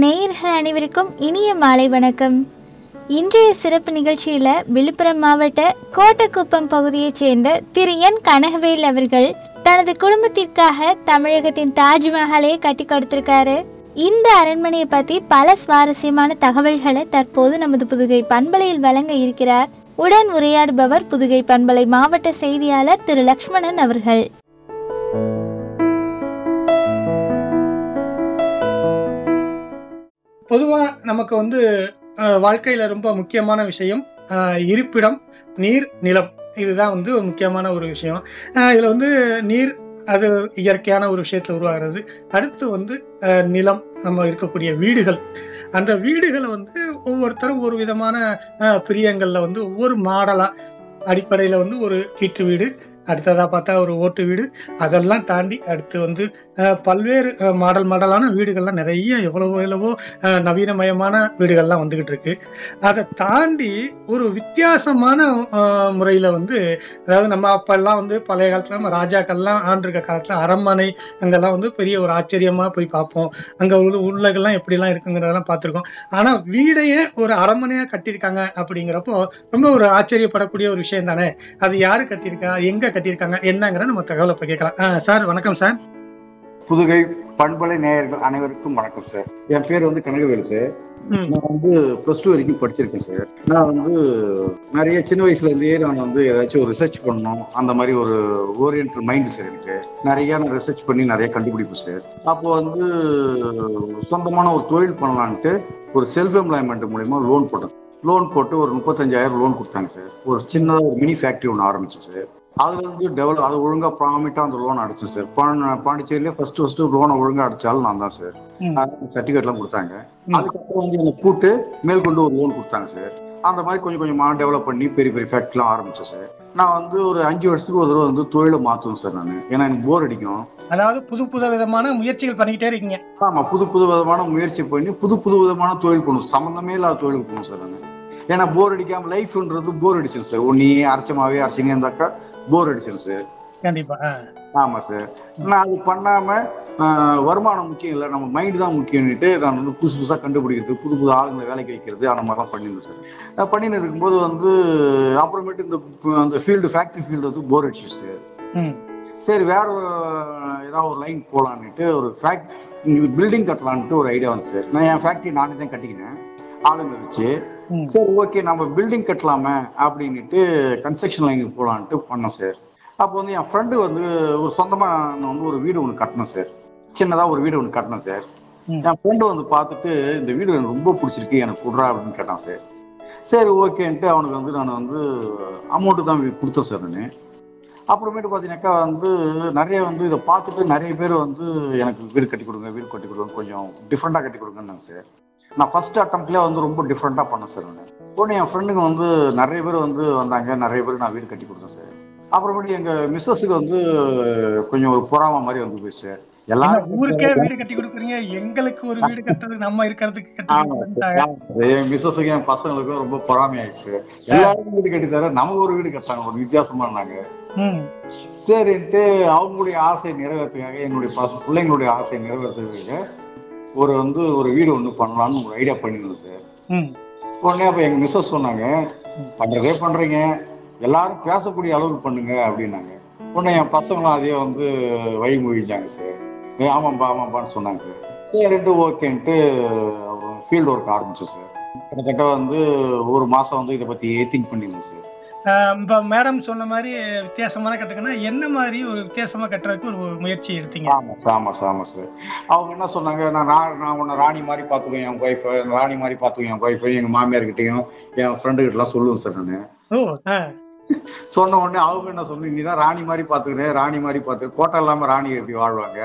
நேயர்கள் அனைவருக்கும் இனிய மாலை வணக்கம் இன்றைய சிறப்பு நிகழ்ச்சியில விழுப்புரம் மாவட்ட கோட்டக்குப்பம் பகுதியைச் சேர்ந்த திரு என் கனகவேல் அவர்கள் தனது குடும்பத்திற்காக தமிழகத்தின் தாஜ்மஹாலை கட்டி கொடுத்திருக்காரு இந்த அரண்மனையை பத்தி பல சுவாரஸ்யமான தகவல்களை தற்போது நமது புதுகை பண்பலையில் வழங்க இருக்கிறார் உடன் உரையாடுபவர் புதுகை பண்பலை மாவட்ட செய்தியாளர் திரு லக்ஷ்மணன் அவர்கள் பொதுவா நமக்கு வந்து அஹ், வாழ்க்கையில ரொம்ப முக்கியமான விஷயம் அஹ், இருப்பிடம் நீர் நிலம் இதுதான் வந்து ஒரு முக்கியமான ஒரு விஷயம் அஹ், இதுல வந்து நீர் அது இயற்கையான ஒரு விஷயத்துல உருவாகிறது அடுத்து வந்து அஹ், நிலம் நம்ம இருக்கக்கூடிய வீடுகள் அந்த வீடுகளை வந்து ஒவ்வொருத்தரும் ஒரு விதமான அஹ், பிரியங்கள்ல வந்து ஒவ்வொரு மாடலா அடிப்படையில வந்து ஒரு கீற்று வீடு அடுத்ததா பார்த்தா ஒரு ஓட்டு வீடு அதெல்லாம் தாண்டி அடுத்து வந்து அஹ், பல்வேறு அஹ், மாடல் மாடலான வீடுகள்லாம் நிறைய எவ்வளவோ எவ்வளவோ அஹ், நவீனமயமான வீடுகள்லாம் வந்துகிட்டு இருக்கு அதை தாண்டி ஒரு வித்தியாசமான அஹ், முறையில வந்து அதாவது நம்ம அப்பெல்லாம் வந்து பழைய காலத்துல நம்ம ராஜாக்கள்லாம் ஆண்டிருக்க காலத்துல அரண்மனை அங்கெல்லாம் வந்து பெரிய ஒரு ஆச்சரியமா போய் பார்ப்போம் அங்க உள்ள உள்ளகெல்லாம் எப்படிலாம் இருக்குங்கிறதெல்லாம் பார்த்திருக்கோம் ஆனா வீடையே ஒரு அரண்மனையா கட்டியிருக்காங்க அப்படிங்கிறப்போ ரொம்ப ஒரு ஆச்சரியப்படக்கூடிய ஒரு விஷயம் தானே அது யாரு கட்டியிருக்கா எங்க கட்டியிருக்காங்க என்னங்கிற நம்ம தகவலை இப்ப கேட்கலாம் அஹ், சார் வணக்கம் சார் புதுகை பண்பலை நேயர்கள் அனைவருக்கும் வணக்கம் சார் என் பேர் வந்து கனகவேலு சார் ம். நான் வந்து ப்ளஸ் டூ வரைக்கும் படிச்சிருக்கேன் சார் நான் வந்து நிறைய சின்ன வயசுல இருந்தே நான் வந்து ஏதாச்சும் ஒரு ரிசர்ச் பண்ணணும் அந்த மாதிரி ஒரு ஓரியன்ட் மைண்ட் சார் எனக்கு நிறைய நான் ரிசர்ச் பண்ணி நிறைய கண்டுபிடிப்பேன் சார் அப்போ வந்து சொந்தமான ஒரு தொழில் பண்ணலான்ட்டு ஒரு செல்ஃப் எம்ப்ளாய்மெண்ட் மூலியமா லோன் போட்டேன் லோன் போட்டு ஒரு முப்பத்தஞ்சாயிரம் லோன் கொடுத்தாங்க சார் ஒரு சின்னதாக ஒரு மினி ஃபேக்டரி ஒன்று ஆரம்பிச்சு சார் அதுல இருந்து டெவலப் அது ஒழுங்கா ப்ராமிட்டா அந்த லோன் அடைச்சேன் சார் பாண்டி- பாண்டிச்சேரியில ஃபர்ஸ்ட் ஃபர்ஸ்ட் லோனை ஒழுங்கா அடைச்சாலும் நான் தான் சார் ம். சர்டிஃபிகேட்லாம் கொடுத்தாங்க ம். அதுக்கப்புறம் வந்து என்னை கூட்டு மேற்கொண்டு ஒரு லோன் கொடுத்தாங்க சார் அந்த மாதிரி கொஞ்சம் கொஞ்சமா டெவலப் பண்ணி பெரிய பெரிய ஃபேக்ட்ரிலாம் ஆரம்பிச்சேன் சார் நான் வந்து ஒரு அஞ்சு வருஷத்துக்கு ஒரு தடவை வந்து தொழிலை மாற்றுவேன் சார் நான் ஏன்னா எனக்கு போர் அடிக்கும் அதாவது புது புது விதமான முயற்சிகள் பண்ணிக்கிட்டே இருக்கீங்க ஆமா புது புது விதமான முயற்சி பண்ணி புது புது விதமான தொழில் பண்ணும் சம்மந்தமே இல்லாத தொழில் பண்ணும் சார் நான் ஏன்னா போர் அடிக்காம லைஃப்ன்றது போர் அடிச்சிடும் சார் ஒன்னே அரைச்சமாவே அரைச்சினே இருந்தாக்கா போர் அடிச்சிடும் சார் கண்டிப்பா அஹ். ஆமா சார் நான் அது பண்ணாம ஆஹ், வருமானம் முக்கியம் இல்லை நம்ம மைண்ட் தான் முக்கியம்னுட்டு நான் வந்து புதுசு புதுசா கண்டுபிடிக்கிறது புது புது ஆளுங்களை வேலைக்கு வைக்கிறது அந்த மாதிரிலாம் பண்ணியிருந்தேன் சார் நான் பண்ணின்னு இருக்கும்போது வந்து அப்புறமேட்டு இந்த அந்த ஃபீல்டு ஃபேக்டரி ஃபீல்டு வந்து போர் அடிச்சிச்சு சார் ம். சரி வேற ஒரு, ஏதாவது ஒரு லைன் போகலான்னுட்டு ஒரு ஃபேக்ட் பில்டிங் கட்டலான்ட்டு ஒரு ஐடியா வந்து சார் நான் என் ஃபேக்டரி நானே தான் கட்டிக்கினேன் ஆளுங்க வச்சு ம். சரி ஓகே நம்ம பில்டிங் கட்டலாமே அப்படின்னுட்டு கன்ஸ்ட்ரக்ஷன் லைனுக்கு போகலான்ட்டு பண்ணோம் சார் அப்போ வந்து என் ஃப்ரெண்டு வந்து ஒரு சொந்தமாக நான் வந்து ஒரு வீடு ஒன்று கட்டினேன் சார் சின்னதாக ஒரு வீடு ஒன்று கட்டினேன் சார் ம். என் ஃப்ரெண்டு வந்து பார்த்துட்டு இந்த வீடு எனக்கு ரொம்ப பிடிச்சிருக்கு எனக்கு கொடுறா அப்படின்னு கேட்டான் சார் சரி ஓகேன்ட்டு அவனுக்கு வந்து நான் வந்து அமௌண்ட்டு தான் கொடுத்தேன் சார் நான் அப்புறமேட்டு பார்த்தீங்கன்னாக்கா வந்து நிறைய வந்து இதை பார்த்துட்டு நிறைய பேர் வந்து எனக்கு வீடு கட்டி கொடுங்க வீடு கட்டி கொடுங்க கொஞ்சம் டிஃப்ரெண்ட்டாக கட்டி கொடுங்கன்னு சார் நான் ஃபர்ஸ்ட் அட்டம்ப்ட்லேயே வந்து ரொம்ப டிஃப்ரெண்ட்டாக பண்ணேன் சார் நான் உடனே என் ஃப்ரெண்டுங்க வந்து நிறைய பேர் வந்து வந்தாங்க நிறைய பேர் நான் வீடு கட்டி கொடுத்தேன் சார் அப்புறமேட்டு எங்கள் மிஸ்ஸஸுக்கு வந்து கொஞ்சம் ஒரு பொறாம மாதிரி வந்து போய் சார் என்ன எல்லாரும் ஊருக்கே வீடு கட்டி கொடுக்குறீங்க எங்களுக்கு ஒரு வீடு கட்டுறதுக்கு நம்ம இருக்கிறதுக்கு கட்டி ஆமா கொடுக்குறாங்க. சார். என் மிஸ்ஸஸுக்கும் என் பசங்களுக்கும் ரொம்ப பொறாமையாயிடுச்சு எல்லாரும் வீடு கட்டி தர நமக்கு ஒரு வீடு கட்டாங்க ஒரு வித்தியாசமானாங்க ம். சரின்ட்டு அவங்களுடைய ஆசையை நிறைவேற்றுக்காக என்னுடைய பச பிள்ளைங்களுடைய ஆசையை நிறைவேற்றுறதுக்காக ஒரு வந்து ஒரு வீடு ஒன்று பண்ணலாம்னு ஒரு ஐடியா பண்ணியிருந்தேன் சார் ம். உடனே அப்போ எங்கள் மிஸ்ஸஸ் சொன்னாங்க பண்ணுறதே பண்ணுறீங்க எல்லாரும் பேசக்கூடிய அளவுக்கு பண்ணுங்க அப்படின்னாங்க உடனே என் பசங்களும் அதே வந்து வழிமொழிஞ்சாங்க சார் ஏ ஆமாம்பா ஆமாம்பான்னு சொன்னாங்க சார் சரின்ட்டு ஓகேன்ட்டு ஃபீல்டு ஒர்க் ஆரம்பிச்சோம் சார் கிட்டத்தட்ட வந்து ஒரு மாதம் வந்து இதை பற்றி திங்க் பண்ணியிருந்தேன் சார் அஹ் இப்ப மேடம் சொன்ன மாதிரி வித்தியாசமான கட்டுங்கன்னா என்ன மாதிரி ஒரு வித்தியாசமா கட்டுறதுக்கு ஒரு முயற்சி எடுத்தீங்க ஆமா சார் ஆமா சார் ஆமா சார் அவங்க என்ன சொன்னாங்க நான் ரா- நான் உன்னை ராணி மாதிரி பார்த்துக்குவேன் என் ஒய்ஃபை ராணி மாதிரி பார்த்துக்குவேன் என் ஒய்ஃபை எங்கள் மாமியார்கிட்டையும் என் ஃப்ரெண்டு கிட்டலாம் சொல்லுவேன் சார் நான் ஓ அஹ். சொன்ன உடனே அவங்க என்ன சொன்னீங்க நீ தான் ராணி மாதிரி பார்த்துக்கிறேன் ராணி மாதிரி பார்த்து கோட்டை இல்லாம ராணி எப்படி வாழ்வாங்க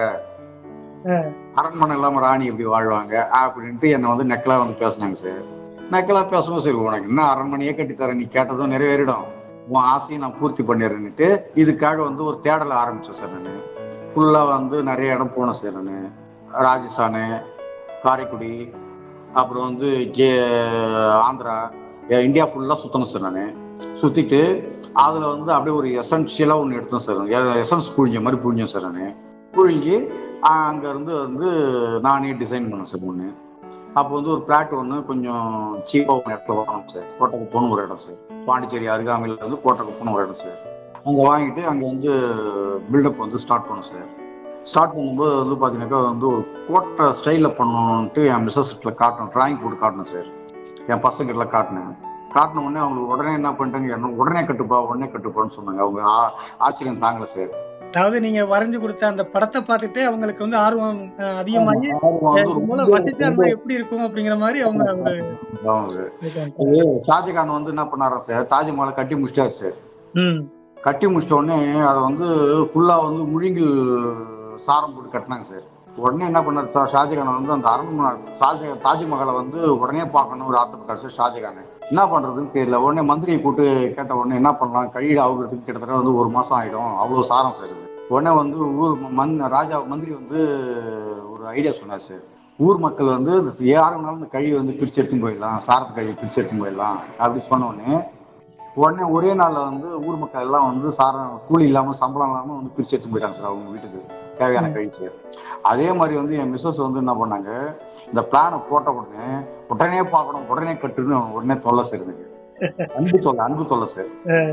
அஹ். அரண்மனை இல்லாம ராணி எப்படி வாழ்வாங்க அப்படின்ட்டு என்னை வந்து நெக்கலா வந்து பேசுனாங்க சார் நெக்கலா பேசும்போது சரி உனக்கு என்ன அரண்மனையே கட்டித்தரேன் நீ கேட்டதும் நிறைவேறிடும் உன் ஆசையை நான் பூர்த்தி பண்ணிடுறேன்னுட்டு இதுக்காக வந்து ஒரு தேடலை ஆரம்பிச்சேன் சார் நான் ஃபுல்லாக வந்து நிறைய இடம் போனேன் சார் நான் ராஜஸ்தானு காரைக்குடி அப்புறம் வந்து ஜே ஆந்திரா எ- இந்தியா ஃபுல்லாக சுற்றணும் சார் நான் சுற்றிட்டு அதில் வந்து அப்படியே ஒரு எசன்ஷியலாக ஒன்று எடுத்தேன் சார் எசன்ஸ் புழிஞ்ச மாதிரி புழிஞ்சேன் சார் நான் புழிஞ்சு அங்கேருந்து வந்து நானே டிசைன் பண்ணேன் சார் ஒன்று அப்போ வந்து ஒரு பிளாட் ஒன்று கொஞ்சம் சீப்பாக ஒரு இடத்துல வாங்கணும் சார் கோட்டக்குப்பம்னு ஒரு இடம் சார் பாண்டிச்சேரி அருகாமையில் வந்து கோட்டக்குப்பம்னு ஒரு இடம் சார் அங்கே வாங்கிட்டு அங்கே வந்து பில்டப் வந்து ஸ்டார்ட் பண்ணோம் சார் ஸ்டார்ட் பண்ணும்போது வந்து பார்த்தீங்கன்னாக்கா வந்து ஒரு கோட்டை ஸ்டைலில் பண்ணணுன்ட்டு என் மிஸ்ஸஸ்ல காட்டணும் டிராயிங் போட்டு காட்டணும் சார் என் பசங்கிட்ட காட்டினேன் காட்டின உடனே அவங்க உடனே என்ன பண்ணிட்டாங்க என்ன உடனே கட்டுப்பா உடனே கட்டுப்பான்னு சொன்னாங்க அவங்க ஆ- ஆச்சரியம் தாங்கல சார் அதாவது நீங்க வரைஞ்சு கொடுத்த அந்த படத்தை பார்த்துட்டு அவங்களுக்கு வந்து ஆர்வம் அஹ், அதிகமாகி ஆர்வம் வந்து இது போல ரொம்ப- வசிச்சா இருந்தா எப்படி இருக்கும் அப்படிங்கிற மாதிரி அவங்க ஒரு ஆமாம் சார் அது ஷாஜகான் வந்து என்ன பண்ணாரா சார் தாஜ்மஹாலை கட்டி முடிச்சிட்டாரு சார் ம் கட்டி முடிச்சிட்ட உடனே அதை வந்து ஃபுல்லா வந்து முழுங்கில் சாரம் போட்டு கட்டினாங்க சார் உடனே என்ன பண்ணார் தா- ஷாஜகான் வந்து அந்த அரண்மனை ஷாஜ தாஜ்மஹாலை வந்து உடனே பார்க்கணும் ஒரு ஆசைப்பட்டார் சார் ஷாஜகான் என்ன பண்றதுன்னு தெரியல உடனே மந்திரியை கூட்டு கேட்ட உடனே என்ன பண்ணலாம் கழியில ஆகுறதுக்கு கிட்டத்தட்ட வந்து ஒரு மாசம் ஆயிடும் அவ்வளவு சாரம் சார் இது உடனே வந்து ஊர் மந் ராஜா மந்திரி வந்து ஒரு ஐடியா சொன்னார் சார் ஊர் மக்கள் வந்து யாருனாலும் இந்த கழிவை வந்து பிரிச்சு எடுத்துன்னு போயிடலாம் சாரத்து கழிவை பிரிச்சு எடுத்துன்னு போயிடலாம் அப்படி சொன்ன உடனே உடனே ஒரே நாள்ல வந்து ஊர் மக்கள் எல்லாம் வந்து சாரம் கூலி இல்லாம சம்பளம் இல்லாம வந்து பிரிச்சு எடுத்து போயிட்டாங்க சார் அவங்க வீட்டுக்கு தேவையான கழிச்சு அதே மாதிரி வந்து என் மிஸ்ஸஸ் வந்து என்ன பண்ணாங்க இந்த பிளானை போட்ட உடனே உடனே பார்க்கணும் உடனே கட்டுன்னு உடனே தொல்லை சார் எனக்கு அன்பு தொல்லை அன்பு தொல்லை சார்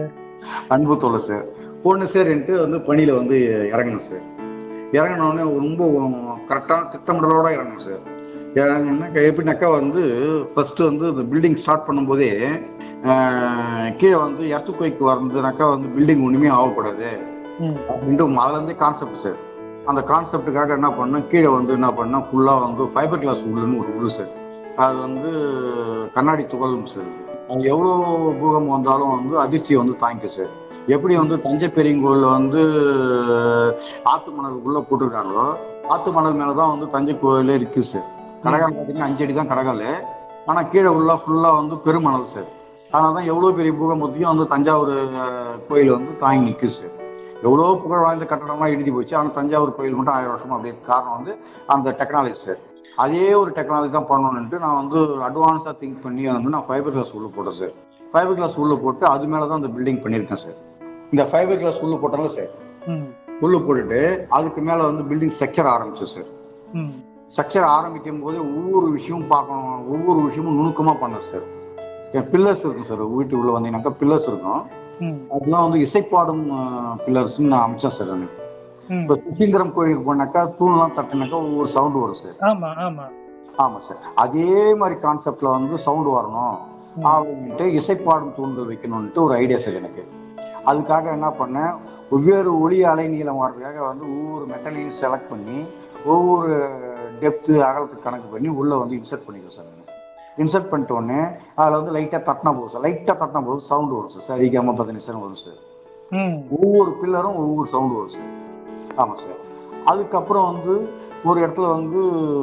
அன்பு தொல்லை சார் ஒன்று சரின்ட்டு வந்து பணியில வந்து இறங்கணும் சார் இறங்கின உடனே ரொம்ப கரெக்டான திட்டமிடலோட இறங்கணும் சார் இறங்கினா எப்படின்னாக்கா வந்து ஃபர்ஸ்ட் வந்து இந்த பில்டிங் ஸ்டார்ட் பண்ணும்போதே ஆஹ், கீழே வந்து எர்த்துக்குவைக்கு வந்ததுனாக்கா வந்து பில்டிங் ஒண்ணுமே ஆகக்கூடாது ம் அப்படின்ட்டு அதுல இருந்தே கான்செப்ட் சார் அந்த கான்செப்டுக்காக என்ன பண்ணேன் கீழே வந்து என்ன பண்ணேன் ஃபுல்லா வந்து ஃபைபர் கிளாஸ் உள்ளுன்னு ஒரு உள்ள சார் அது வந்து கண்ணாடி துகள் சார் அது எவ்வளோ பூகம்பம் வந்தாலும் வந்து அதிர்ச்சியை வந்து தாங்கிக்கும் சார் எப்படி வந்து தஞ்சை பெரியங்கோயில்ல வந்து ஆத்து மணல் உள்ள போட்டிருக்காங்களோ ஆத்து மணல் மேலதான் வந்து தஞ்சை கோயிலே இருக்கு சார் கடகால் பார்த்தீங்கன்னா அஞ்சு அடி தான் கடகால் ஆனா கீழே உள்ள ஃபுல்லா வந்து பெருமணல் சார் அதனால தான் எவ்வளோ பெரிய பூகம்பத்தையும் வந்து தஞ்சாவூர் அஹ், கோயில் வந்து தாங்கி நிற்குது சார் எவ்வளோ புகழ் வாய்ந்த கட்டடம்லாம் இடிஞ்சு போச்சு ஆனால் தஞ்சாவூர் கோயில் மட்டும் ஆயிரம் வருஷமா அப்படியே காரணம் வந்து அந்த டெக்னாலஜி சார் அதே ஒரு டெக்னாலஜி தான் பண்ணணுன்ட்டு நான் வந்து அட்வான்ஸாக திங்க் பண்ணி வந்து நான் ஃபைபர் கிளாஸ் உள்ள போட்டேன் சார் ஃபைபர் கிளாஸ் உள்ள போட்டு அது மேலே தான் இந்த பில்டிங் பண்ணியிருக்கேன் சார் இந்த ஃபைபர் கிளாஸ் உள்ள போட்டாங்க சார் ம் உள்ள போட்டுட்டு அதுக்கு மேலே வந்து பில்டிங் ஸ்ட்ரக்சர் ஆரம்பிச்சேன் சார் ம் ஸ்ட்ரக்சர் ஆரம்பிக்கும் போதே ஒவ்வொரு விஷயமும் பார்க்கணும் ஒவ்வொரு விஷயமும் நுணுக்கமாக பண்ணேன் சார் என் பில்லர்ஸ் இருக்கும் சார் வீட்டு உள்ள வந்தீங்கன்னாக்கா பில்லர்ஸ் இருக்கும் ம் அதெல்லாம் வந்து இசைப்பாடும் பில்லர்ஸ்ன்னு நான் அமைச்சேன் சார் நான் ம் இப்போ சுசீந்திரம் கோயிலுக்கு போனாக்கா தூண்லாம் தட்டினாக்கா ஒவ்வொரு சவுண்டு வரும் சார் ஆமா ஆமா ஆமா சார் அதே மாதிரி கான்செப்ட்ல வந்து சவுண்டு வரணும் ம். அப்படின்ட்டு இசைப்பாடும் தூண்கள் வைக்கணும்ட்டு ஒரு ஐடியா சார் எனக்கு அதுக்காக என்ன பண்ணேன் வெவ்வேறு ஒளி அலை நீளம் வர்றதுக்காக வந்து ஒவ்வொரு மெட்டலையும் செலக்ட் பண்ணி ஒவ்வொரு டெப்த்து அகலத்துக்கு கணக்கு பண்ணி உள்ள வந்து இன்சர்ட் பண்ணிக்கிறேன் சார் நான் இன்சர்ட் பண்ணிட்ட உடனே அதில் வந்து லைட்டாக தட்டினா போதும் சார் லைட்டாக தட்டினா போதும் சவுண்டு வரும் சார் சரிக்காம பதினஞ்சு சார் வரும் சார் ம் ஒவ்வொரு பில்லரும் ஒவ்வொரு சவுண்டு வரும் சார் ஆமாம் சார் அதுக்கப்புறம் வந்து ஒரு இடத்துல வந்து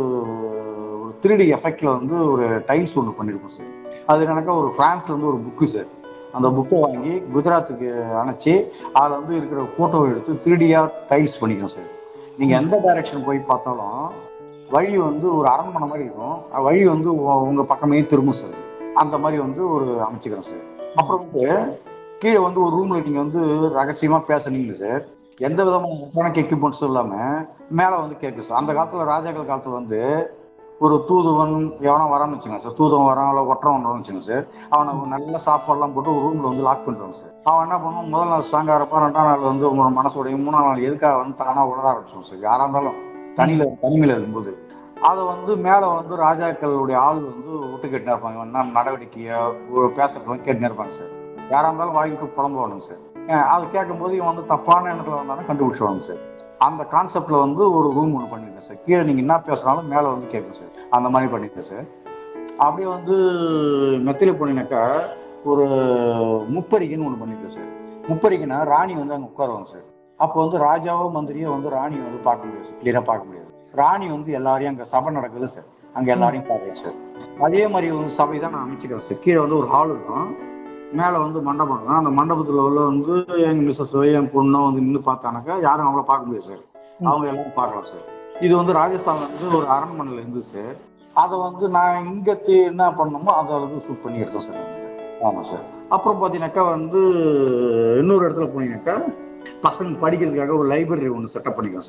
ஒரு த்ரீ டி எஃபெக்ட்ல வந்து ஒரு டைல்ஸ் ஒன்று பண்ணியிருக்கோம் சார் அது என்னக்கா ஒரு பிரான்ஸ்ல வந்து ஒரு புக்கு சார் அந்த புக்கை வாங்கி குஜராத்துக்கு அனுப்பிச்சு அதில் வந்து இருக்கிற ஃபோட்டோ எடுத்து த்ரீ டியாக டைல்ஸ் பண்ணிக்கணும் சார் நீங்கள் எந்த டைரக்ஷன் போய் பார்த்தாலும் வழி வந்து ஒரு அரண்மனை மாதிரி இருக்கும் அஹ் வழி வந்து உ- உங்க பக்கமே திரும்பும் சார் அந்த மாதிரி வந்து ஒரு அமைச்சுக்கிறோம் சார் அப்புறம் வந்து கீழே வந்து ஒரு ரூம்ல நீங்க வந்து ரகசியமா பேசுனீங்க சார் எந்த விதமான எலக்ட்ரானிக் எக்யூப்மெண்ட்ஸும் இல்லாம மேல வந்து கேட்கும் சார் அந்த காலத்துல ராஜாக்கள் காலத்துல வந்து ஒரு தூதுவன் எவனோ வரான்னு வச்சுங்க சார் தூதுவன் வரான் இல்லை ஒற்றன் வரான்னு வச்சுங்க சார் அவனை ஒரு நல்ல சாப்பாடுலாம் போட்டு ஒரு ரூம்ல வந்து லாக் பண்ணிடுவாங்க சார் அவன் என்ன பண்ணுவான் முதல் நாள் ஸ்ட்ராங்கா இருப்பான் ரெண்டாம் நாள் வந்து உங்களோட மனசோடையும் மூணாம் நாள் எதுக்காக வந்து தானா உணர ஆரம்பிச்சோம் சார் யாரா இருந்தாலும் தனியில தனிமையில இருக்கும்போது அதை வந்து மேல வந்து ராஜாக்களுடைய ஆள் வந்து விட்டு கேட்டுனே இருப்பாங்க என்ன நடவடிக்கையை ஒரு பேசுறதெல்லாம் கேட்டுனே இருப்பாங்க சார் யாரா இருந்தாலும் வாங்கிட்டு புலம்புவானுங்க சார் அஹ் அது கேட்கும்போது இவன் வந்து தப்பான எண்ணத்துல வந்தாலும் கண்டுபிடிச்சிடுவாங்க சார் அந்த கான்செப்ட்ல வந்து ஒரு ரூம் ஒன்று பண்ணிருக்கேன் சார் கீழே நீங்க என்ன பேசுனாலும் மேல வந்து கேட்கும் சார் அந்த மாதிரி பண்ணிருக்கேன் சார் அப்படியே வந்து மெத்தில போனீங்கன்னாக்கா ஒரு முப்பரிகைன்னு ஒன்று பண்ணிருக்கேன் சார் முப்பரிகைனா ராணி வந்து அங்கே உட்காருவாங்க சார் அப்போ வந்து ராஜாவோ மந்திரியோ வந்து ராணியை வந்து பார்க்க முடியாது சார் கிளியரா பார்க்க முடியாது ராணி வந்து எல்லாரையும் அங்கே சபை நடக்குது சார் அங்கே எல்லாரையும் பார்க்குறேன் சார் அதே மாதிரி வந்து சபை தான் நான் அமைச்சுக்கிறேன் சார் கீழே வந்து ஒரு ஹால் இருக்கும் மேலே வந்து மண்டபம் இருக்கும் அந்த மண்டபத்தில் உள்ள வந்து எங்கள் மிஸ்ஸஸோ என் பொண்ணோ வந்து நின்று பார்த்தானாக்கா யாரும் அவங்கள பார்க்க முடியாது சார் அவங்க எல்லாரும் பார்க்கலாம் சார் இது வந்து ராஜஸ்தான் வந்து ஒரு அரண்மனையில் இருந்து சார் அதை வந்து நான் இங்கே என்ன பண்ணணுமோ அதை வந்து ஷூட் பண்ணி எடுத்தோம் சார் ஆமாம் சார் அப்புறம் பார்த்தீங்கன்னாக்கா வந்து இன்னொரு இடத்துல போனீங்கன்னாக்கா பசங்க படிக்கிறதுக்காக ஒரு லைப்ரரி ஒன்று செட்டப் பண்ணிக்கோம் சார்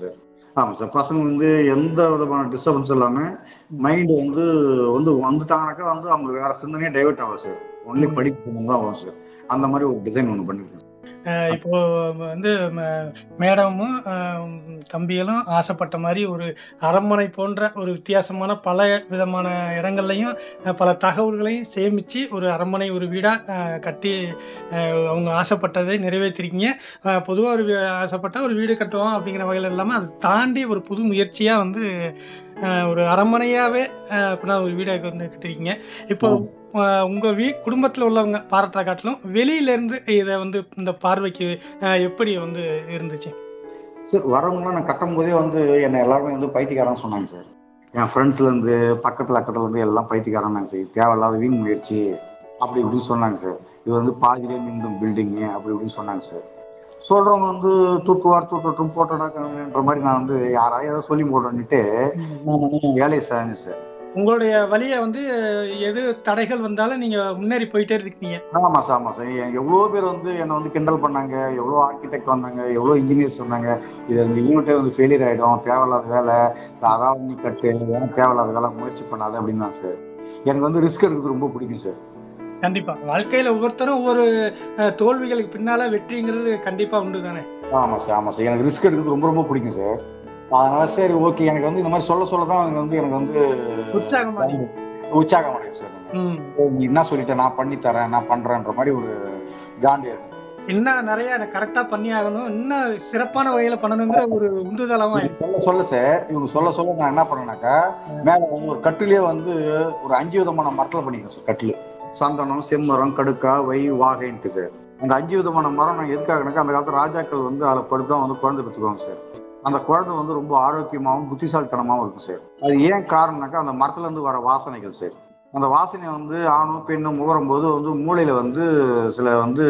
ஆமா சார் பசங்க வந்து எந்த விதமான டிஸ்டர்பன்ஸ் இல்லாம மைண்ட் வந்து வந்து வந்துட்டாங்கனாக்கா வந்து அவங்க வேற சிந்தனையே டைவர்ட் ஆகும் சார் ஒன்லி ம். படிப்பு சம்பந்தம் தான் வரும் சார் அந்த மாதிரி ஒரு டிசைன் ஒன்று பண்ணிருக்கேன் அஹ் இப்போ வந்து ம- மேடமும் அஹ், தம்பிகளும் ஆசைப்பட்ட மாதிரி ஒரு அரண்மனை போன்ற ஒரு வித்தியாசமான பல விதமான இடங்கள்லையும் அஹ், பல தகவல்களையும் சேமிச்சு ஒரு அரண்மனை ஒரு வீடா அஹ், கட்டி அஹ், அவங்க ஆசைப்பட்டதை நிறைவேற்றிருக்கீங்க அஹ், பொதுவா ஒரு வீ- ஆசைப்பட்டா ஒரு வீடு கட்டுவோம் அப்படிங்கிற வகையில் இல்லாம அதை தாண்டி ஒரு புது முயற்சியா வந்து அஹ், ஒரு அரண்மனையாவே அஹ், இப்படிலாம் ஒரு வீடை வந்து கட்டிருக்கீங்க இப்போ அஹ், உங்க வீ குடும்பத்துல உள்ளவங்க பாராட்டுற காட்டிலும் வெளியில இருந்து இதை வந்து இந்த பார்வைக்கு அஹ், எப்படி வந்து இருந்துச்சு சார் வரவங்களாம் நான் கட்டும் போதே வந்து என்னை எல்லாருமே வந்து பைத்தியக்காரன் சொன்னாங்க சார் என் ஃப்ரெண்ட்ஸ்ல இருந்து பக்கத்துல அக்கத்துல இருந்து எல்லாம் பைத்தியக்காரன் சார் இது தேவையில்லாத வீண் முயற்சி அப்படி இப்படின்னு சொன்னாங்க சார் இது வந்து பாதியிலே நின்றும் பில்டிங்கு அப்படி இப்படின்னு சொன்னாங்க சார் சொல்றவங்க வந்து தூக்குவார் தூக்கட்டும் போட்டோடாக்கன்ற மாதிரி நான் வந்து யாராவது ஏதோ சொல்லி போட்டோன்னுட்டு நான் வந்து என் வேலையை செஞ்சேன் சார் உங்களுடைய வழியை வந்து எது தடைகள் வந்தாலும் நீங்க முன்னேறி போயிட்டே இருக்கீங்க ஆமா சார் ஆமா சார் எவ்வளோ பேர் வந்து என்னை வந்து கிண்டல் பண்ணாங்க எவ்வளோ ஆர்கிடெக்ட் வந்தாங்க எவ்வளோ இன்ஜினியர்ஸ் வந்தாங்க இது இந்த யூனிட்டே வந்து ஃபெயிலியர் ஆயிடும் தேவையில்லாத வேலை அதாவது நீ கட்டு ஏன் தேவையில்லாத வேலை முயற்சி பண்ணாத அப்படின்னு தான் சார் எனக்கு வந்து ரிஸ்க் எடுக்கிறது ரொம்ப பிடிக்கும் சார் கண்டிப்பா வாழ்க்கையில ஒவ்வொருத்தரும் ஒவ்வொரு அஹ், தோல்விகளுக்கு பின்னால வெற்றிங்கிறது கண்டிப்பா உண்டு தானே ஆமா சார் ஆமா சார் எனக்கு ரிஸ்க் எடுக்கிறது ரொம்ப ரொம்ப பிடிக்கும் சார் அதனால சரி ஓகே எனக்கு வந்து இந்த மாதிரி சொல்ல சொல்ல தான் எனக்கு வந்து எனக்கு வந்து உற்சாகமா இருக்கு. உற்சாகம் அடையும் சார் ம். நீ என்ன சொல்லிட்ட நான் பண்ணி தரேன் நான் பண்றேன்ற மாதிரி ஒரு காண்டி இருக்கும் இன்னும் நிறைய கரெக்டா பண்ணி ஆகணும் இன்னும் சிறப்பான வகையில பண்ணணுங்கிற ஒரு உந்துதலாவும் ஆயிடுச்சு சொல்ல சொல்ல சார் இவங்க சொல்ல சொல்ல நான் என்ன பண்ணேனாக்கா மேல வந்து ஒரு கட்டிலே வந்து ஒரு அஞ்சு விதமான மரத்துல பண்ணிக்கிறேன் சார் கட்டில் சந்தனம் செம்மரம் கடுக்கா வை வாகைன்ட்டு சார் அந்த அஞ்சு விதமான மரம் நான் எதுக்காகனாக்கா அந்த காலத்துல ராஜாக்கள் வந்து அதில் படுத்தா வந்து குழந்தை பெற்றுக்குவாங்க சார் அந்த குழந்தை வந்து ரொம்ப ஆரோக்கியமாகவும் புத்திசாலித்தனமாகவும் இருக்கும் சார் அது ஏன் காரணம்னாக்கா அந்த மரத்துல இருந்து வர வாசனைகள் சார் அந்த வாசனை வந்து ஆணும் பெண்ணும் முகரும் போது வந்து மூளையில வந்து சில வந்து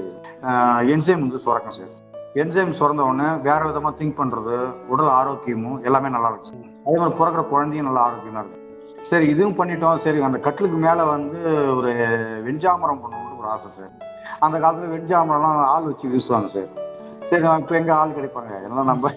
என்சைம் வந்து சுரக்கும் சார் என்சைம் சுரந்த உடனே வேற விதமா திங்க் பண்றது உடல் ஆரோக்கியமும் எல்லாமே நல்லா இருக்கும் சார். அதே மாதிரி பிறக்கிற குழந்தையும் நல்லா ஆரோக்கியமா இருக்கும் சரி இதுவும் பண்ணிட்டோம் சரி அந்த கட்டிலுக்கு மேல வந்து ஒரு வெஞ்சாமரம் பண்ணணும்னு ஒரு ஆசை சார் அந்த காலத்துல வெஞ்சாமரம்லாம் ஆள் வச்சு வீசுவாங்க சார் சரி நான் இப்ப எங்க ஆள் கிடைப்பாங்க எல்லாம் நம்ம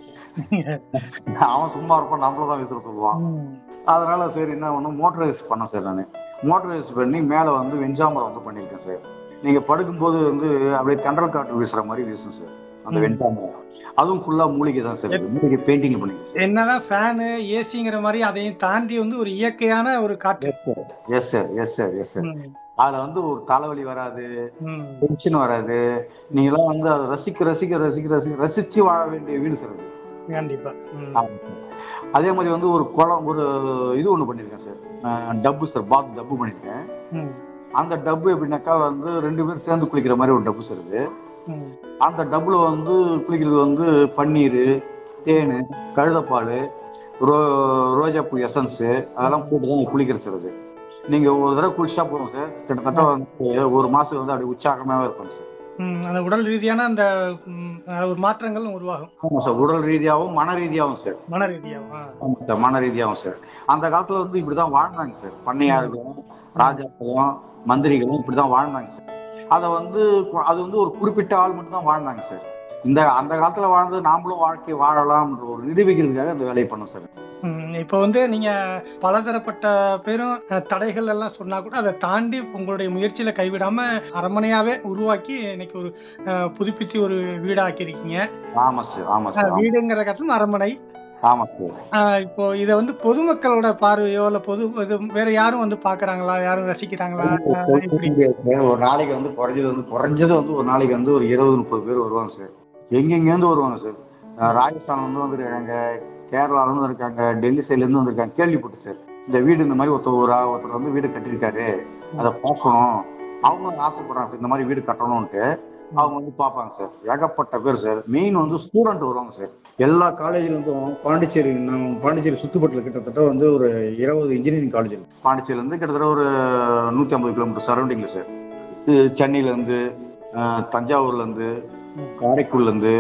அவன் சும்மா இருப்பான் நம்மள தான் விசிற சொல்லுவான் ம். அதனால சரி என்ன ஒன்று மோட்டரைஸ் பண்ணேன் சார் நான் மோட்டரைஸ் பண்ணி மேலே வந்து வெஞ்சாமரம் வந்து பண்ணியிருக்கேன் சார் நீங்க படுக்கும்போது வந்து அப்படியே தென்றல் காற்று வீசுற மாதிரி வீசும் சார் அந்த ம். வெஞ்சாமரம் அதுவும் ஃபுல்லா மூலிகை தான் சார் இது. மூலிகை பெயிண்டிங் பண்ணிருக்கேன் சார் என்னதான் ஃபேனு ஏசிங்கிற மாதிரி அதையும் தாண்டி வந்து ஒரு இயற்கையான ஒரு காற்று yes sir yes sir yes sir ம். அதுல வந்து ஒரு தலைவலி வராது ம். டென்ஷன் வராது நீங்களாம் வந்து அதை ரசிக்க ரசிக்க ரசிக்க ரசிக்க ரசிச்சு வாழ வேண்டிய வீடு சார் அது கண்டிப்பா ம். ஆமா சார். அதே மாதிரி வந்து ஒரு குளம் ஒரு இது ஒண்ணு பண்ணிருக்கேன் சார் டப்பு சார் பாத் டப்பு பண்ணிருக்கேன் ம். அந்த டப்பு எப்படின்னாக்கா வந்து ரெண்டு பேரும் சேர்ந்து குளிக்கிற மாதிரி ஒரு டப்பு சார் இது ம். அந்த டப்புல வந்து குளிக்கிறது வந்து பன்னீர் தேன் கழுதப்பால் ரோ ரோஜாப்பூ எசன்ஸ் அதெல்லாம் போட்டு தான் குளிக்கிறது சார் அது நீங்க ஒரு தடவை குளிச்சா போதும் சார் கிட்டத்தட்ட வந்து ஒரு மாசம் வந்து அப்படி உற்சாகமாவே இருக்கும் சார் ம். அந்த உடல் ரீதியான அந்த ம், அஹ், ஒரு மாற்றங்கள் உருவாகும் ஆமா சார் உடல் ரீதியாகவும் மன ரீதியாகவும் சார் மன ரீதியாகும் ஆ. ஆமா சார் மன ரீதியாகவும் சார் அந்த காலத்துல வந்து இப்படிதான் வாழ்ந்தாங்க சார் பண்ணையார்களும் ராஜாக்களும் மந்திரிகளும் இப்படிதான் வாழ்ந்தாங்க சார் அதை வந்து கு- அது வந்து ஒரு குறிப்பிட்ட ஆள் மட்டும் தான் வாழ்ந்தாங்க சார் இந்த அந்த காலத்துல வாழ்ந்து நாமளும் வாழ்க்கை வாழலாம்ன்ற ஒரு நிரூபிக்கிறதுக்காக இந்த வேலையை பண்ணோம் சார் ம். இப்போ வந்து நீங்க பலதரப்பட்ட பேரும் அஹ், தடைகள் எல்லாம் சொன்னா கூட அதை தாண்டி உங்களுடைய முயற்சியில கைவிடாம அரண்மனையாவே உருவாக்கி இன்னைக்கு ஒரு அஹ், புதுப்பிச்சு ஒரு வீடா ஆக்கியிருக்கீங்க ஆமா சார் ஆமா அஹ், சார் ஆமா. வீடுங்கிற காட்டிலும் அரண்மனை ஆமா சார் அஹ், இப்போ இதை வந்து பொதுமக்களோட பார்வையோ இல்ல பொது இது வேற யாரும் வந்து பாக்குறாங்களா யாரும் ரசிக்கிறாங்களா அஹ், இப்படி ஒரு நாளைக்கு வந்து குறைஞ்சது வந்து குறைஞ்சது வந்து ஒரு நாளைக்கு வந்து ஒரு இருபது முப்பது பேர் வருவாங்க சார் எங்கெங்கேருந்து வருவாங்க சார் அஹ் ராஜஸ்தான் வந்து வந்திருக்காங்க கேரளால இருந்து இருக்காங்க டெல்லி சைட்ல இருந்து வந்திருக்காங்க கேள்விப்பட்டு சார் இந்த வீடு இந்த மாதிரி ஒருத்தர் ஒரு ஆ- ஒருத்தர் வந்து வீடு கட்டியிருக்காரு அதை பார்க்கணும் அவங்க ஆசைப்படுறாங்க சார் இந்த மாதிரி வீடு கட்டணும்ட்டு அவங்க வந்து பார்ப்பாங்க சார் ஏகப்பட்ட பேர் சார் மெயின் வந்து ஸ்டூடெண்ட் வருவாங்க சார் எல்லா காலேஜ்ல இருந்தும் பாண்டிச்சேரி நான் பாண்டிச்சேரி சுத்துப்பட்டில் கிட்டத்தட்ட வந்து ஒரு இருபது இன்ஜினியரிங் காலேஜ் இருக்கு பாண்டிச்சேரியில இருந்து கிட்டத்தட்ட ஒரு நூத்தி ஐம்பது கிலோமீட்டர் சரௌண்டிங்ல சார் இது சென்னையில இருந்து அஹ், தஞ்சாவூர்ல இருந்து காரைக்குடில இருந்து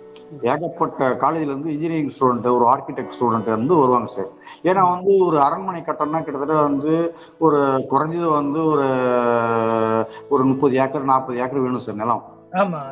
ஏகப்பட்ட காலேஜ்ல இருந்து இன்ஜினியரிங் ஸ்டூடெண்ட் ஒரு ஆர்கிடெக்ட் ஸ்டூடெண்ட் வந்து வருவாங்க சார் ஏன்னா வந்து ஒரு அரண்மனை கட்டணம்னா கிட்டத்தட்ட வந்து ஒரு குறைஞ்சது வந்து ஒரு ஒரு முப்பது ஏக்கர் நாற்பது ஏக்கர் வேணும் சார் நிலம் ஆமா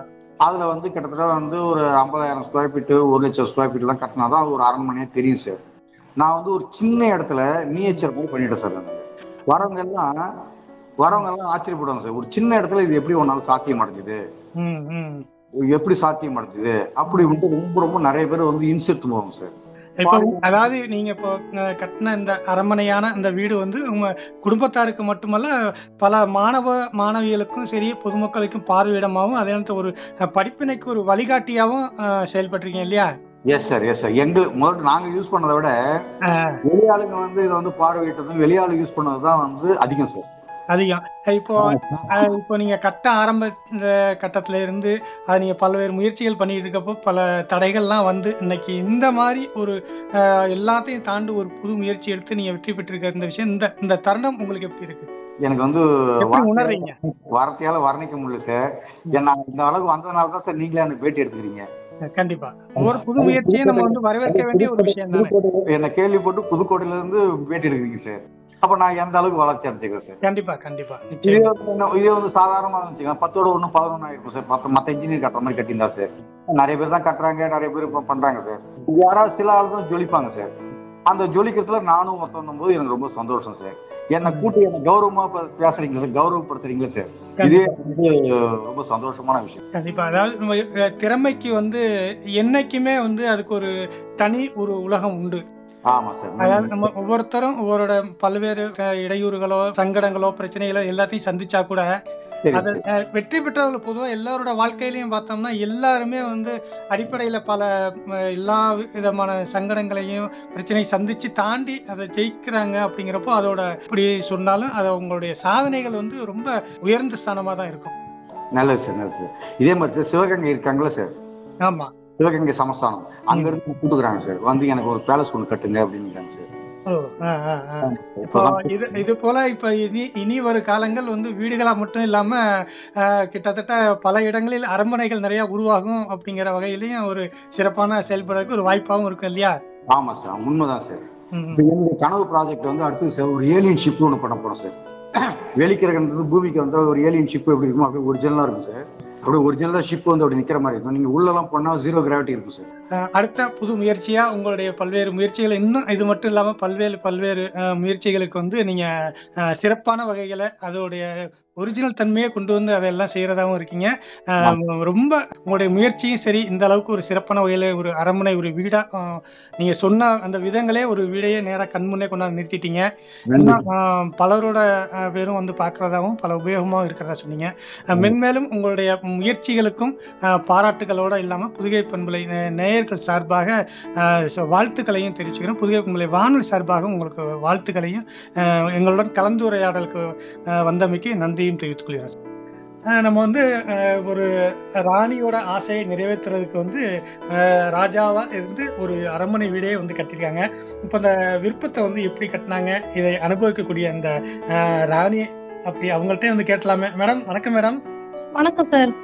அதுல வந்து கிட்டத்தட்ட வந்து ஒரு ஐம்பதாயிரம் ஸ்கொயர் ஃபீட்டு ஒரு லட்சம் ஸ்கொயர் ஃபீட்லாம் கட்டினாதான் அது ஒரு அரண்மனையே தெரியும் சார் நான் வந்து ஒரு சின்ன இடத்துல மினியேச்சர் மாதிரி பண்ணிட்டேன் சார் நான் வரவங்க எல்லாம் வரவங்க எல்லாம் ஆச்சரியப்படுவாங்க சார் ஒரு சின்ன இடத்துல இது எப்படி ஒன்னால சாத்தியம் அடைஞ்சுது ம், ம். எப்படி சாத்தியம் அடைஞ்சுது அப்படி வந்து ரொம்ப ரொம்ப நிறைய பேர் வந்து இன்செர்ட் போவாங்க சார் இப்போ அதாவது நீங்க இப்போ அஹ், கட்டின இந்த அரண்மனையான இந்த வீடு வந்து உங்க குடும்பத்தாருக்கு மட்டுமல்ல பல மாணவ மாணவிகளுக்கும் சரி பொதுமக்களுக்கும் பார்வையிடமாகவும் அதே நேரத்தில் ஒரு அஹ், படிப்பினைக்கு ஒரு வழிகாட்டியாகவும் அஹ், செயல்பட்டிருக்கீங்க இல்லையா எஸ் சார் எஸ் சார் எங்க முதல்ல நாங்க யூஸ் பண்ணதை விட அஹ், வெளியாளுங்க வந்து இதை வந்து பார்வையிட்டதும் வெளியாளு யூஸ் பண்ணதுதான் வந்து அதிகம் சார் அதிகம் இப்போ அஹ், இப்போ நீங்க கட்ட ஆரம்ப இந்த கட்டத்துல இருந்து அது நீங்க பல்வேறு முயற்சிகள் பண்ணிட்டு இருக்கப்போ பல தடைகள்லாம் வந்து இன்னைக்கு இந்த மாதிரி ஒரு அஹ், எல்லாத்தையும் தாண்டி ஒரு புது முயற்சி எடுத்து நீங்க வெற்றி பெற்றிருக்க இந்த விஷயம் இந்த இந்த தருணம் உங்களுக்கு எப்படி இருக்கு எனக்கு வந்து எப்படி உணர்றீங்க வார்த்தையால வர்ணிக்க முடியல சார் ஏன்னா இந்த அளவுக்கு வந்ததுனால தான் சார் நீங்களே எனக்கு பேட்டி எடுத்துக்கிறீங்க கண்டிப்பா ஒவ்வொரு புது முயற்சியும் நம்ம வந்து வரவேற்க வேண்டிய ஒரு விஷயம் தானே புதுக்கோட்டை- என்ன கேள்விப்பட்டு புதுக்கோட்டையில இருந்து பேட்டி எடுக்கிறீங்க சார் அப்ப நான் எந்த அளவுக்கு வளர்ச்சி அடைஞ்சுக்கிறேன் சார் கண்டிப்பா கண்டிப்பா இதே நிச்சயம் வந்து என்ன- இதே வந்து சாதாரணமா இருந்துச்சுங்க பத்தோட ஒண்ணு பதினொன்னு ஆயிருக்கும் சார் மத்த மத்த இன்ஜினியர் கட்டுற மாதிரி கட்டியிருந்தா சார் நிறைய பேர் தான் கட்டுறாங்க நிறைய பேர் இப்ப பண்றாங்க சார் யாராவது சில ஆள் தான் ஜொலிப்பாங்க சார் அந்த ஜொலிக்கிறதுல நானும் ஒருத்தன் போது எனக்கு ரொம்ப சந்தோஷம் சார் என்னை கூட்டி என்ன கௌரவமா ப- பேசுறீங்களா சார் கௌரவப்படுத்துறீங்களா சார் இதே வந்து ரொம்ப சந்தோஷமான விஷயம் கண்டிப்பா அதாவது நம்ம அஹ், திறமைக்கு வந்து என்னைக்குமே வந்து அதுக்கு ஒரு தனி ஒரு உலகம் உண்டு ஆமா சார் அதாவது நம்ம ஒவ்வொருத்தரும் ஒவ்வொருட பல்வேறு அஹ், இடையூறுகளோ சங்கடங்களோ பிரச்சனைகளோ எல்லாத்தையும் சந்திச்சா கூட சரி அது அஹ், வெற்றி பெற்றவர்கள் பொதுவா எல்லாரோட வாழ்க்கையிலையும் பார்த்தோம்னா எல்லாருமே வந்து அடிப்படையில பல அஹ், எல்லா விதமான சங்கடங்களையும் பிரச்சனையை சந்திச்சு தாண்டி அதை ஜெயிக்கிறாங்க அப்படிங்கிறப்போ அதோட இப்படி சொன்னாலும் அது உங்களுடைய சாதனைகள் வந்து ரொம்ப உயர்ந்த ஸ்தானமா தான் இருக்கும் நல்லது சார் நல்லது சார் இதே மாதிரி சார் சிவகங்கை இருக்காங்களா சார் ஆமா சிவகங்கை சமஸ்தானம் அங்க இருந்து கூட்டுக்குறாங்க சார் வந்து எனக்கு ஒரு பேலஸ் ஒன்று கட்டுங்க அப்படின்னு சார் ஓ ஆ ஆ ஆ இப்போ இப்பதான் இது இது போல இப்ப இனி இனி வரும் காலங்கள் வந்து வீடுகளா மட்டும் இல்லாம ஆஹ், கிட்டத்தட்ட பல இடங்களில் அரண்மனைகள் நிறைய உருவாகும் அப்படிங்கிற வகையிலயும் ஒரு சிறப்பான செயல்படுறதுக்கு ஒரு வாய்ப்பாகவும் இருக்கும் இல்லையா ஆமா சார் உண்மைதான் சார் ம், இப்ப என்னுடைய கனவு ப்ராஜெக்ட் வந்து அடுத்து சார் ஒரு ஏலியன் ஷிப் ஒன்று பண்ண போறோம் சார் வெளிக்கிரகன்றது பூமிக்கு வந்து ஒரு ஏலியன் ஷிப் எப்படி இருக்குமோ அப்படியே ஒரிஜினலா இருக்கும் சார் அப்படியே ஒரிஜினலா ஷிப் வந்து அப்படி நிக்கிற மாதிரி இருக்கும் நீங்க உள்ளெல்லாம் பண்ணா ஜீரோ கிராவிட்டி இருக்கும் சார் ஆஹ், அடுத்த புது முயற்சியா உங்களுடைய பல்வேறு முயற்சிகள் இன்னும் இது மட்டும் இல்லாம பல்வேறு பல்வேறு ஆஹ், முயற்சிகளுக்கு வந்து நீங்க ஆஹ், சிறப்பான வகைகளை அதோடைய ஒரிஜினல் தன்மையை கொண்டு வந்து அதெல்லாம் செய்யறதாவும் இருக்கீங்க ஆஹ், ரொம்ப உங்களுடைய முயற்சியும் சரி இந்த அளவுக்கு ஒரு சிறப்பான வகையில ஒரு அரண்மனை ஒரு வீடா ஆஹ், நீங்க சொன்ன அந்த விதங்களே ஒரு வீடையே நேரா கண்முன்னே கொண்டாந்து நிறுத்திட்டீங்க இன்னும் ஆஹ், பலரோட ஆஹ், பேரும் வந்து பார்க்கறதாவும் பல உபயோகமாகவும் இருக்கிறதா சொன்னீங்க ஆஹ், மென்மேலும் உங்களுடைய முயற்சிகளுக்கும் ஆஹ், பாராட்டுகளோட இல்லாம புதுகை பண்பலை நே- நேயர்கள் சார்பாக ஆஹ், ச- வாழ்த்துக்களையும் தெரிவிச்சுக்கிறோம் புதுகை பண்பலை வானொலி சார்பாக உங்களுக்கு வாழ்த்துக்களையும் ஆஹ், எங்களுடன் கலந்துரையாடலுக்கு ஆஹ், வந்தமைக்கு நன்றியும் தெரிவித்துக் கொள்கிறோம் ஆஹ், நம்ம வந்து ஆஹ், ஒரு ராணியோட ஆசையை நிறைவேற்றுறதுக்கு வந்து ஆஹ், ராஜாவா இருந்து ஒரு அரண்மனை வீடே வந்து கட்டியிருக்காங்க இப்போ அந்த விருப்பத்தை வந்து எப்படி கட்டினாங்க இதை அனுபவிக்கக்கூடிய அந்த ஆஹ், ராணி அப்படி அவங்கள்ட்ட வந்து கேட்கலாமே மேடம் வணக்கம் மேடம் வணக்கம் சார்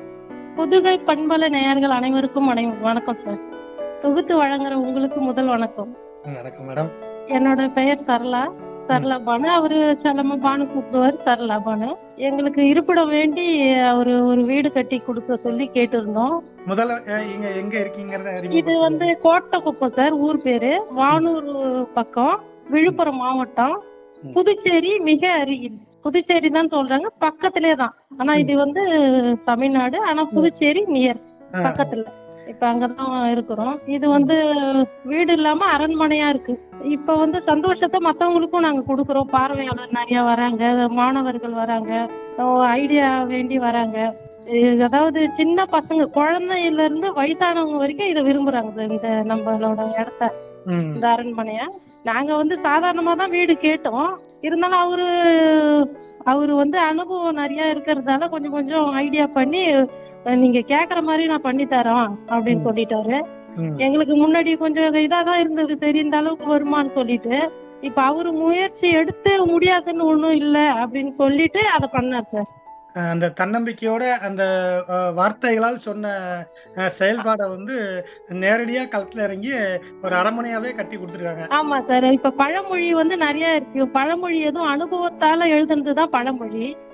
புதுகை பண்பல நேயர்கள் அனைவருக்கும் அனை- வணக்கம் சார் தொகுத்து வழங்குற உங்களுக்கு முதல் வணக்கம் வணக்கம் மேடம் என்னோட பெயர் சரளா சரளா பானு அவரு செல்லம்மா பானு கூப்பிடுவாரு சரளா பானு எங்களுக்கு இருப்பிடம் வேண்டி அவரு ஒரு வீடு கட்டி கொடுக்க சொல்லி கேட்டிருந்தோம் முதல்ல அஹ், இங்க எங்க இருக்கீங்கிறத இது அறிமுகப்படுத்துங்க. வந்து கோட்டக்குப்பம் சார் ஊர் பேரு வானூர் பக்கம் விழுப்புரம் மாவட்டம் புதுச்சேரி மிக அருகில் புதுச்சேரி தான் சொல்றாங்க பக்கத்திலே தான் ஆனா இது வந்து தமிழ்நாடு ஆனா புதுச்சேரி நியர் ஆஹ், பக்கத்துல இப்ப அங்கதான் இருக்கிறோம் இது வந்து வீடு இல்லாம அரண்மனையா இருக்கு இப்ப வந்து சந்தோஷத்தை மத்தவங்களுக்கும் நாங்க கொடுக்கறோம் பார்வையாளர் நிறைய வராங்க மாணவர்கள் வராங்க ஐடியா வேண்டி வராங்க இது அதாவது சின்ன பசங்க குழந்தையில இருந்து வயசானவங்க வரைக்கும் இதை விரும்புறாங்க சார் இந்த நம்மளோட இடத்த ம், இந்த அரண்மனைய நாங்க வந்து சாதாரணமா தான் வீடு கேட்டோம் இருந்தாலும் அவரு அவரு வந்து அனுபவம் நிறைய இருக்கிறதால கொஞ்சம் கொஞ்சம் ஐடியா பண்ணி அஹ், நீங்க கேக்குற மாதிரி நான் பண்ணி தரோம் அப்படின்னு ம். சொல்லிட்டாரு ம். எங்களுக்கு முன்னாடி கொஞ்சம் இதாதான் இருந்தது சரி இந்த அளவுக்கு வருமான்னு சொல்லிட்டு இப்ப அவரு முயற்சி எடுத்து முடியாதுன்னு ஒண்ணும் இல்ல அப்படின்னு சொல்லிட்டு அதை பண்ணார் சார் அஹ், அந்த தன்னம்பிக்கையோட அந்த அஹ், வார்த்தைகளால் சொன்ன அஹ், செயல்பாடை வந்து நேரடியா களத்துல இறங்கி ஒரு அரண்மனையாவே கட்டி கொடுத்துருக்காங்க ஆமா சார் இப்ப பழமொழி வந்து நிறைய இருக்கு பழமொழி எதுவும் அனுபவத்தால எழுதுனதுதான் பழமொழி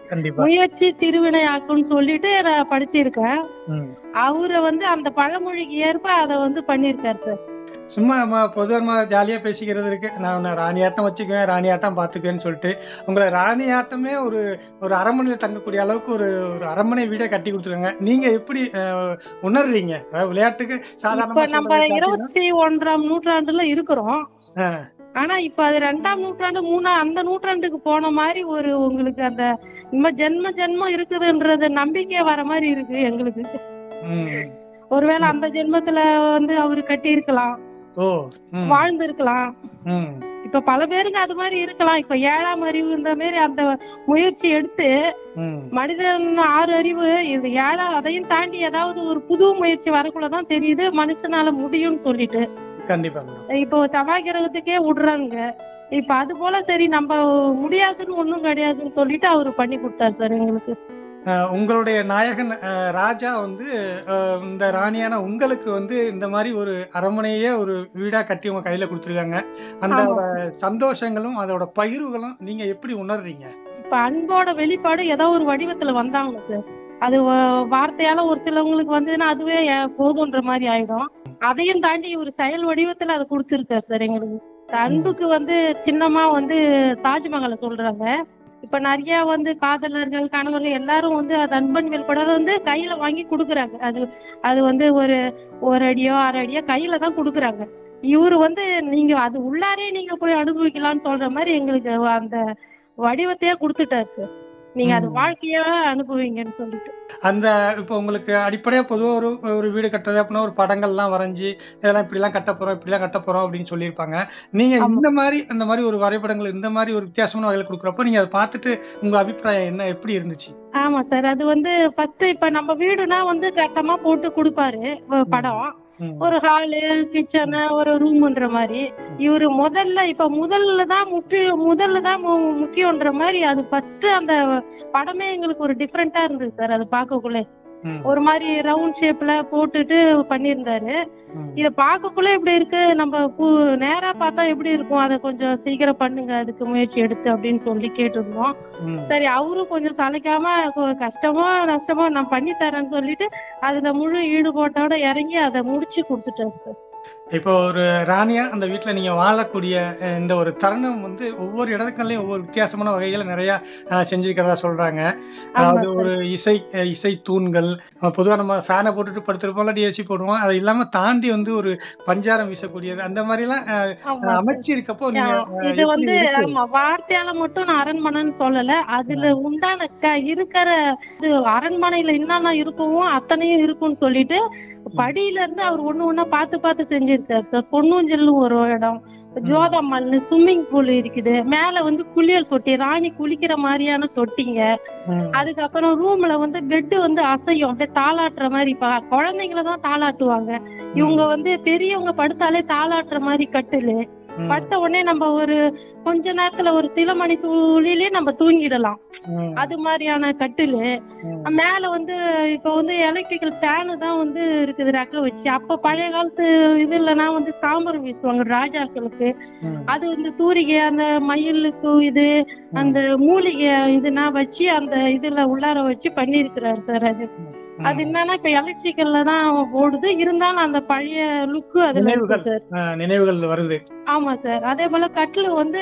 கண்டிப்பா முயற்சி திருவினை ஆக்கும்னு சொல்லிட்டு நான் படிச்சிருக்கேன் ம். அவரை வந்து அந்த பழமொழிக்கு ஏற்ப அதை வந்து பண்ணிருக்காரு சார் சும்மா நம்ம பொதுவாக ஜாலியா பேசிக்கிறது இருக்கு நான் உன்னை ராணி ஆட்டம் வச்சுக்குவேன் ராணி ஆட்டம் பாத்துக்குவேன்னு சொல்லிட்டு உங்களை ராணி ஆட்டமே ஒரு ஒரு அரண்மனையில தங்கக்கூடிய அளவுக்கு ஒரு ஒரு அரண்மனை வீடே கட்டி கொடுத்துருக்காங்க நீங்க எப்படி அஹ், உணர்றீங்க அதாவது விளையாட்டுக்கு இப்ப சாதாரணமா நம்ம சொல்றதை காட்டிலும், இருபத்தி ஒன்றாம் நூற்றாண்டுல இருக்கிறோம் ஆ, ஆனா இப்ப அது ரெண்டாம் நூற்றாண்டு மூணா அந்த நூற்றாண்டுக்கு போன மாதிரி ஒரு உங்களுக்கு அந்த நம்ம ஜென்ம ஜென்மம் இருக்குதுன்றது நம்பிக்கை வர மாதிரி இருக்கு எங்களுக்கு ம். ஒருவேளை அந்த ஜென்மத்துல வந்து அவரு கட்டி இருக்கலாம் ஓ ம், வாழ்ந்து இருக்கலாம் ம், இப்ப பல பேருக்கு அது மாதிரி இருக்கலாம் இப்ப ஏழாம் அறிவுன்ற மாதிரி அந்த முயற்சி எடுத்து ம். மனிதன் ஆறு அறிவு இது ஏழாம் அதையும் தாண்டி ஏதாவது ஒரு புது முயற்சி வரக்குள்ளதான் தெரியுது மனுஷனால முடியும்னு சொல்லிட்டு கண்டிப்பா மேடம் இப்போ செவ்வாய் கிரகத்துக்கே விடுறாங்க இப்ப அது போல சரி நம்ம முடியாதுன்னு ஒண்ணும் கிடையாதுன்னு சொல்லிட்டு அவரு பண்ணி கொடுத்தாரு சார் எங்களுக்கு அஹ், உங்களுடைய நாயகன் அஹ், ராஜா வந்து அஹ், இந்த ராணியான உங்களுக்கு வந்து இந்த மாதிரி ஒரு அரண்மனையே ஒரு வீடா கட்டி உங்க கையில கொடுத்துருக்காங்க அந்த ஆமா. சந்தோஷங்களும் அதோட பகிர்வுகளும் நீங்க எப்படி உணர்றீங்க இப்ப அன்போட வெளிப்பாடு ஏதோ ஒரு வடிவத்துல வந்தாங்க சார் அது வ- வார்த்தையால ஒரு சிலவங்களுக்கு வந்ததுன்னா அதுவே ஏ- போதுன்ற மாதிரி ஆயிடும் அதையும் தாண்டி ஒரு செயல் வடிவத்துல அதை கொடுத்துருக்காரு சார் எங்களுக்கு இந்த அன்புக்கு வந்து சின்னமா வந்து தாஜ்மஹாலை சொல்றாங்க இப்ப நிறைய வந்து காதலர்கள் கணவர்கள் எல்லாரும் வந்து அது அன்பன் வெளிப்பட வந்து கையில வாங்கி கொடுக்குறாங்க அது அது வந்து ஒரு ஒரு அடியோ அரை அடியோ கையில தான் கொடுக்குறாங்க இவரு வந்து நீங்க அது உள்ளாரே நீங்க போய் அனுபவிக்கலாம்னு சொல்ற மாதிரி எங்களுக்கு அந்த வடிவத்தையே கொடுத்துட்டாரு சார் நீங்க அது ம். வாழ்க்கையா அனுபவிங்கன்னு சொல்லிட்டு அந்த இப்போ உங்களுக்கு அடிப்படையா பொதுவா ஒரு ஒரு வீடு கட்டுறது அப்படின்னா ஒரு படங்கள்லாம் வரைஞ்சி இதெல்லாம் இப்படிலாம் கட்ட போறோம் இப்படிலாம் கட்ட போறோம் அப்படின்னு சொல்லியிருப்பாங்க நீங்க ஆமா. இந்த மாதிரி அந்த மாதிரி ஒரு வரைபடங்கள் இந்த மாதிரி ஒரு வித்தியாசமான வகையில் கொடுக்குறப்போ நீங்க அதை பார்த்துட்டு உங்க அபிப்பிராயம் என்ன எப்படி இருந்துச்சு ஆமா சார் அது வந்து ஃபர்ஸ்ட் இப்ப நம்ம வீடுனா வந்து கட்டமா போட்டு கொடுப்பாரு வ- படம் ம். ஒரு ஹாலு கிச்சனு ஒரு ரூம்ன்ற மாதிரி இவரு முதல்ல இப்ப முதல்ல தான் முற்றி முதல்ல தான் மு- முக்கியம்ன்ற மாதிரி அது ஃபர்ஸ்ட் அந்த படமே எங்களுக்கு ஒரு டிஃப்ரெண்டா இருந்தது சார் அது பார்க்கக்குள்ள ம். ஒரு மாதிரி ரவுண்ட் ஷேப்ல போட்டுட்டு பண்ணியிருந்தாரு ம். இத பார்க்கக்குள்ள இப்படி இருக்கு நம்ம பு- நேரா பார்த்தா எப்படி இருக்கும் அதை கொஞ்சம் சீக்கிரம் பண்ணுங்க அதுக்கு முயற்சி எடுத்து அப்படின்னு சொல்லி கேட்டிருந்தோம் ம். சரி அவரும் கொஞ்சம் சளைக்காம கொ- கஷ்டமோ நஷ்டமோ நான் பண்ணி தரேன்னு சொல்லிட்டு அதுல முழு ஈடுபாட்டோட இறங்கி அதை முடிச்சு கொடுத்துட்டேன் சார் இப்போ ஒரு ராணியா அந்த வீட்ல நீங்க வாழக்கூடிய அஹ், இந்த ஒரு தருணம் வந்து ஒவ்வொரு இடத்துக்கள்லயும் ஒவ்வொரு வித்தியாசமான வகைகளை நிறைய அஹ், செஞ்சிருக்கிறதா சொல்றாங்க அதாவது சார். ஒரு இசை அஹ், இசை தூண்கள் அஹ், பொதுவா நம்ம ஃபேனை போட்டுட்டு படுத்திருப்போம்ல டிஎஸ்சி போடுவோம் அது இல்லாம தாண்டி வந்து ஒரு பஞ்சாரம் வீசக்கூடியது அந்த மாதிரி எல்லாம் அஹ், ஆமா சார். அமைச்சிருக்கப்போ நீங்க ஆ, அஹ், இது எப்படி வந்து இருக்கு? ஆமா வார்த்தையால மட்டும் நான் அரண்மனைன்னு சொல்லல அதுல உண்டான க இருக்கிற இது அரண்மனையில என்னென்ன இருக்கவும் அத்தனையும் இருக்கும்னு சொல்லிட்டு படியில இருந்து அவர் ஒண்ணு ஒண்ணா பார்த்து பார்த்து செஞ்சிருக்காரு சார் பொன்னூஞ்சல்னு ஒரு இடம் ஜோதம்மல்னு ஸ்விம்மிங் பூல் இருக்குது மேல வந்து குளியல் தொட்டி ராணி குளிக்கிற மாதிரியான தொட்டிங்க ம். அதுக்கப்புறம் ரூம்ல வந்து பெட் வந்து அசையும் அப்படியே தாளாட்டுற மாதிரி இப்ப குழந்தைங்கள தான் தாளாட்டுவாங்க இவங்க வந்து பெரியவங்க படுத்தாலே தாளாட்டுற மாதிரி கட்டிலு ம். படுத்த உடனே நம்ம ஒரு கொஞ்ச நேரத்துல ஒரு சில மணி துளிலே நம்ம தூங்கிடலாம் ம். அது மாதிரியான கட்டிலு ம். மேல வந்து இப்ப வந்து எலக்ட்ரிக்கல் ஃபேனு தான் வந்து இருக்குது ரெக்க வச்சு அப்ப பழைய காலத்து இது இல்லைன்னா வந்து சாம்பர் வீசுவாங்க ராஜாக்களுக்கு ம். அது வந்து தூரிகை அந்த மயில் தூ இது அந்த மூலிகை இதுனா வச்சு அந்த இதுல உள்ளார வச்சு பண்ணிருக்கிறாரு சார் அது அது என்னன்னா இப்ப எலக்ட்ரிக்கல்ல தான் ஓடுது இருந்தாலும் அந்த பழைய லுக்கு அதுல இருக்கு நினைவுகள். சார் அஹ், நினைவுகள் வருது ஆமா சார் அதே போல கட்டில் வந்து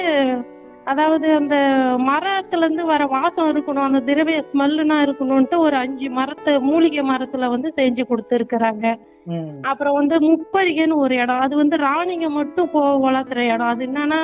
அதாவது அந்த மரத்துல இருந்து வர வாசம் இருக்கணும் அந்த திரவிய ஸ்மெல்லுனா இருக்கணும்ட்டு ஒரு அஞ்சு மரத்தை மூலிகை மரத்துல வந்து செஞ்சு கொடுத்துருக்குறாங்க ம். அப்புறம் வந்து முப்பரிகைன்னு ஒரு இடம் அது வந்து ராணிங்க மட்டும் போ வளர்க்குற இடம் அது என்னன்னா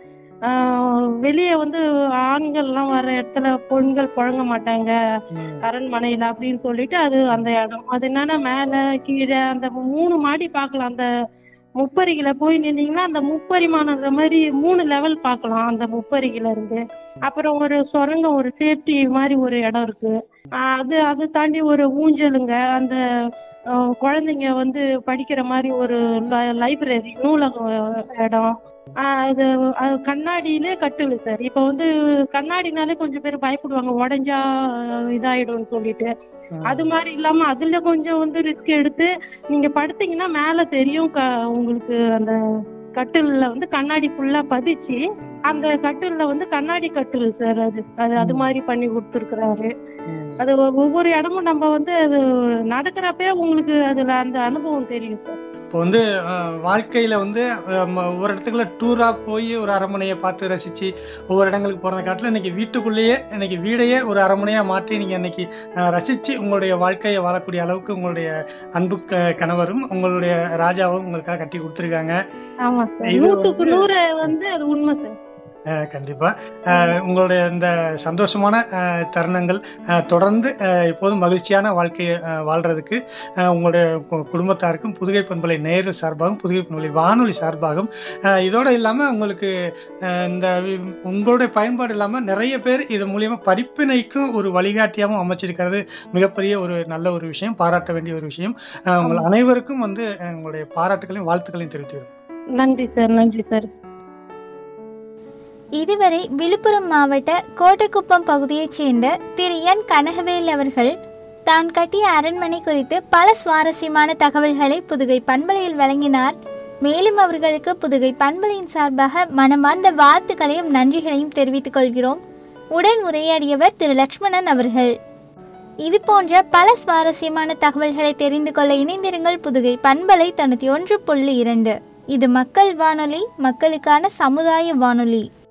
ஆஹ் வெளிய வந்து ஆண்கள் எல்லாம் வர இடத்துல பெண்கள் புழங்க மாட்டாங்க ம். அரண்மனையில அப்படின்னு சொல்லிட்டு அது அந்த இடம் அது என்னன்னா மேல கீழே அந்த மூணு மாடி பார்க்கலாம் அந்த முப்பரிகளை போய் நின்னீங்கன்னா அந்த முப்பரிமாணன்ற மாதிரி மூணு லெவல் பார்க்கலாம் அந்த முப்பரிகையில இருந்து அப்புறம் ஒரு சுரங்கம் ஒரு சேஃப்டி மாதிரி ஒரு இடம் இருக்கு ஆஹ் அது அதை தாண்டி ஒரு ஊஞ்சலுங்க அந்த ஆஹ் குழந்தைங்க வந்து படிக்கிற மாதிரி ஒரு லைப்ரரி நூலகம் இடம் ஆஹ் அது அது கண்ணாடியிலே கட்டுல சார் இப்ப வந்து கண்ணாடினாலே கொஞ்சம் பேர் பயப்படுவாங்க உடைஞ்சா ஆஹ் இதாயிடும்னு சொல்லிட்டு அது மாதிரி இல்லாம அதுல கொஞ்சம் வந்து ரிஸ்க் எடுத்து நீங்க படுத்தீங்கன்னா மேல தெரியும் க- உங்களுக்கு அந்த கட்டில்ல வந்து கண்ணாடி ஃபுல்லா பதிச்சு அந்த கட்டில்ல வந்து கண்ணாடி கட்டில் சார் அது அது அது ம். மாதிரி பண்ணி கொடுத்துருக்குறாரு ம். அது ஒ- ஒவ்வொரு இடமும் நம்ம வந்து அது நடக்கிறப்பே உங்களுக்கு அதுல அந்த அனுபவம் தெரியும் சார் இப்போ வந்து அஹ், வாழ்க்கையில வந்து அஹ், ம- ஒவ்வொரு இடத்துக்குள்ள டூரா போய் ஒரு அரண்மனையை பார்த்து ரசிச்சு ஒவ்வொரு இடங்களுக்கு போறத காட்டிலும் இன்னைக்கு வீட்டுக்குள்ளேயே இன்னைக்கு வீடையே ஒரு அரண்மனையா மாற்றி நீங்க இன்னைக்கு அஹ், ரசிச்சு உங்களுடைய வாழ்க்கையை வாழக்கூடிய அளவுக்கு உங்களுடைய அன்பு க- கணவரும் உங்களுடைய ராஜாவும் உங்களுக்காக கட்டி கொடுத்துருக்காங்க ஆமா சார் இது நூத்துக்கு நூறு வந்து அது உண்மை சார் அஹ், கண்டிப்பா அஹ், உங்களுடைய இந்த சந்தோஷமான அஹ், தருணங்கள் அஹ், தொடர்ந்து அஹ், எப்போதும் மகிழ்ச்சியான வாழ்க்கையை அஹ், வாழ்றதுக்கு அஹ், உங்களுடைய கு- குடும்பத்தாருக்கும் புதுகை பண்பலை நேரு சார்பாகவும் புதுகை பண்பலை வானொலி சார்பாகவும் அஹ், இதோட இல்லாம உங்களுக்கு அஹ், இந்த வி- உங்களுடைய பயன்பாடு இல்லாம நிறைய பேர் இது மூலியமா படிப்பினைக்கும் ஒரு வழிகாட்டியாகவும் அமைச்சிருக்கிறது மிகப்பெரிய ஒரு நல்ல ஒரு விஷயம் பாராட்ட வேண்டிய ஒரு விஷயம் அஹ், உங்கள் அனைவருக்கும் வந்து அஹ், உங்களுடைய பாராட்டுகளையும் வாழ்த்துக்களையும் தெரிவித்துக்கிறோம் நன்றி சார் நன்றி சார் இதுவரை விழுப்புரம் மாவட்ட கோட்டைக்குப்பம் பகுதியைச் சேர்ந்த திரு என் கனகவேல் அவர்கள் தான் கட்டிய அரண்மனை குறித்து பல சுவாரஸ்யமான தகவல்களை புதுகை பண்பலையில் வழங்கினார் மேலும் அவர்களுக்கு புதுகை பண்பலையின் சார்பாக மனமார்ந்த வாழ்த்துக்களையும் நன்றிகளையும் தெரிவித்துக் கொள்கிறோம் உடன் உரையாடியவர் திரு லக்ஷ்மணன் அவர்கள் இது போன்ற பல சுவாரஸ்யமான தகவல்களை தெரிந்து கொள்ள இணைந்திருங்கள் புதுகை பண்பலை தொண்ணூற்றி ஒன்று புள்ளி இரண்டு இது மக்கள் வானொலி மக்களுக்கான சமுதாய வானொலி